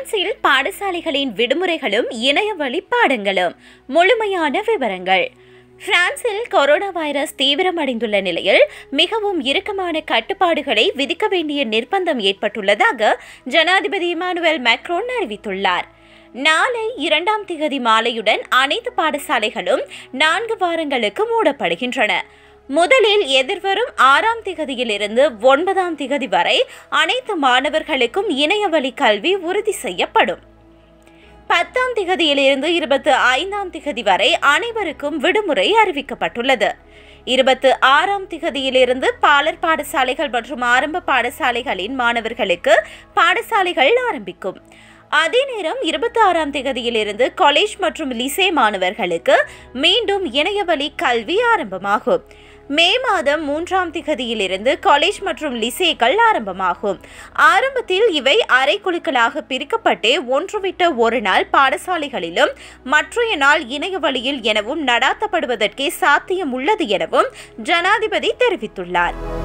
பிரான்சில் பாடசாலைகளின் விடுமுறைகளும் இணையவழி பாடங்களும் முழுமையான விவரங்கள் பிரான்சில் கொரோனா வைரஸ் தீவிரமடைந்துள்ள நிலையில் மிகவும் இறுக்கமான கட்டுப்பாடுகளை விதிக்க வேண்டிய நிர்பந்தம் ஏற்பட்டுள்ளதாக ஜனாதிபதி இமானுவேல் மேக்ரோன் அறிவித்துள்ளார் நாளை இரண்டாம் திகதி மாலையுடன் அனைத்து பாடசாலைகளும் நான்கு வாரங்களுக்கு மூடப்படுகின்றன முதலில் எதிர்வரும் ஆறாம் திகதியிலிருந்து ஒன்பதாம் திகதி வரை அனைத்து மாணவர்களுக்கும் இணையவழி கல்வி உறுதி செய்யப்படும் பத்தாம் திகதியிலிருந்து இருபத்தி ஐந்தாம் திகதி வரை அனைவருக்கும் விடுமுறை அறிவிக்கப்பட்டுள்ளது இருபத்து ஆறாம் திகதியிலிருந்து பாலர் பாடசாலைகள் மற்றும் ஆரம்ப பாடசாலைகளின் மாணவர்களுக்கு பாடசாலைகள் ஆரம்பிக்கும் அதே நேரம் இருபத்தி ஆறாம் தேதியிலிருந்து காலேஜ் மற்றும் லிசே மாணவர்களுக்கு மீண்டும் இணையவழி கல்வி ஆரம்பமாகும் மே மாதம் மூன்றாம் திகதியிலிருந்து காலேஜ் மற்றும் லிசேக்கள் ஆரம்பமாகும் ஆரம்பத்தில் இவை அரைக்குழுக்களாக பிரிக்கப்பட்டு ஒன்றுவிட்ட ஒரு நாள் பாடசாலைகளிலும் மற்றைய நாள் இணைய வழியில் எனவும் நடாத்தப்படுவதற்கே சாத்தியம் உள்ளது எனவும் ஜனாதிபதி தெரிவித்துள்ளார்